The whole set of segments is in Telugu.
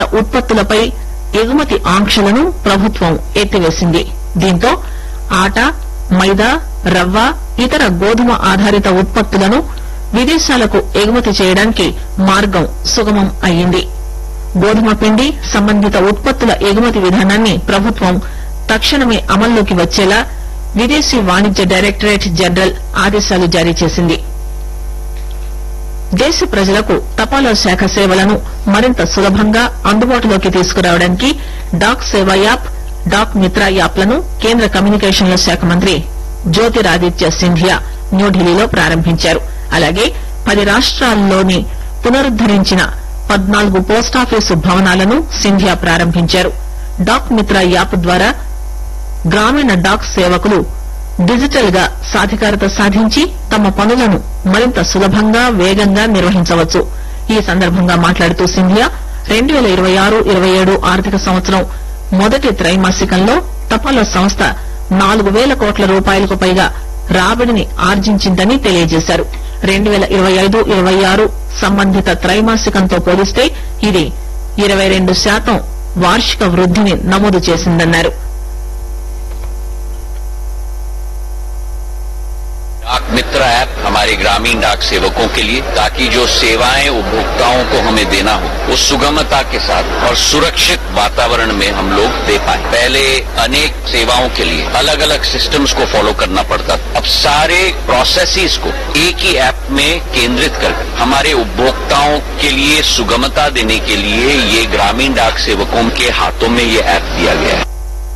ఉత్పత్తులపై ఎగుమతి ఆంక్షలను ప్రభుత్వం ఎత్తివేసింది దీంతో ఆట మైదా రవ్వ ఇతర గోధుమ ఆధారిత ఉత్పత్తులను విదేశాలకు ఎగుమతి చేయడానికి మార్గం సుగమం అయ్యింది గోధుమ పిండి సంబంధిత ఉత్పత్తుల ఎగుమతి విధానాన్ని ప్రభుత్వం తక్షణమే అమల్లోకి వచ్చేలా విదేశీ వాణిజ్య డైరెక్టరేట్ జనరల్ ఆదేశాలు జారీ చేసింది దేశ ప్రజలకు తపాలా శాఖ సేవలను మరింత సులభంగా అందుబాటులోకి తీసుకురావడానికి డాక్ సేవ యాప్ డాక్ మిత్ర యాప్ లను కేంద్ర కమ్యూనికేషన్ల శాఖ మంత్రి జ్యోతిరాదిత్య సింధియా న్యూఢిల్లీలో ప్రారంభించారు అలాగే పది రాష్ట్రాల్లోని పునరుద్దరించిన పద్నాలుగు పోస్టాఫీసు భవనాలను సింధియా ప్రారంభించారు డాక్ మిత్ర యాప్ ద్వారా గ్రామీణ డాక్ సేవకులు డిజిటల్ గా సాధికారత సాధించి తమ పనులను మరింత సులభంగా వేగంగా నిర్వహించవచ్చు ఈ సందర్భంగా మాట్లాడుతూ సింధియా రెండు పేల ఇరవై ఆరు ఇరవై ఏడు ఆర్థిక సంవత్సరం మొదటి త్రైమాసికంలో తపాలా సంస్థ నాలుగు పేల కోట్ల రూపాయలకు పైగా రాబడిని ఆర్జించిందని తెలియజేశారు రెండు పేల ఇరవై ఐదు ఇరవై ఆరు సంబంధిత త్రైమాసికంతో పోలిస్తే ఇది ఇరవై రెండు శాతం వార్షిక వృద్దిని నమోదు చేసిందన్నారు डाक मित्र ऐप हमारे ग्रामीण डाक सेवकों के लिए ताकि जो सेवाएं उपभोक्ताओं को हमें देना हो वो सुगमता के साथ और सुरक्षित वातावरण में हम लोग दे पाए पहले अनेक सेवाओं के लिए अलग अलग सिस्टम्स को फॉलो करना पड़ता था अब सारे प्रोसेसेस को एक ही ऐप में केंद्रित कर हमारे उपभोक्ताओं के लिए सुगमता देने के लिए ये ग्रामीण डाक सेवकों के हाथों में ये ऐप दिया गया है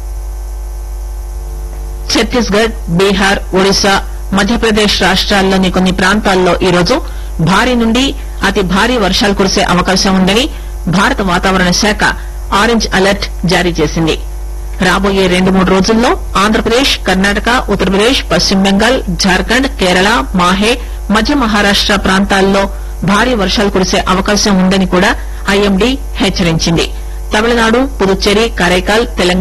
ఛత్తీస్గఢ్ బీహార్ ఒడిశా మధ్యప్రదేశ్ రాష్ట్రాల్లోని కొన్ని ప్రాంతాల్లో ఈరోజు భారీ నుండి అతి భారీ వర్షాలు కురిసే అవకాశం ఉందని భారత వాతావరణ శాఖ ఆరెంజ్ అలర్ట్ జారీ చేసింది రాబోయే రెండు మూడు రోజుల్లో ఆంధ్రప్రదేశ్ కర్ణాటక ఉత్తరప్రదేశ్ పశ్చిమ బెంగాల్ జార్ఖండ్ కేరళ మాహే మధ్య మహారాష్ట ప్రాంతాల్లో భారీ వర్షాలు కురిసే అవకాశం ఉందని కూడా ఐఎండీ హెచ్చరించింది తమిళనాడు పుదుచ్చేరి కరైకాల్ తెలంగాణ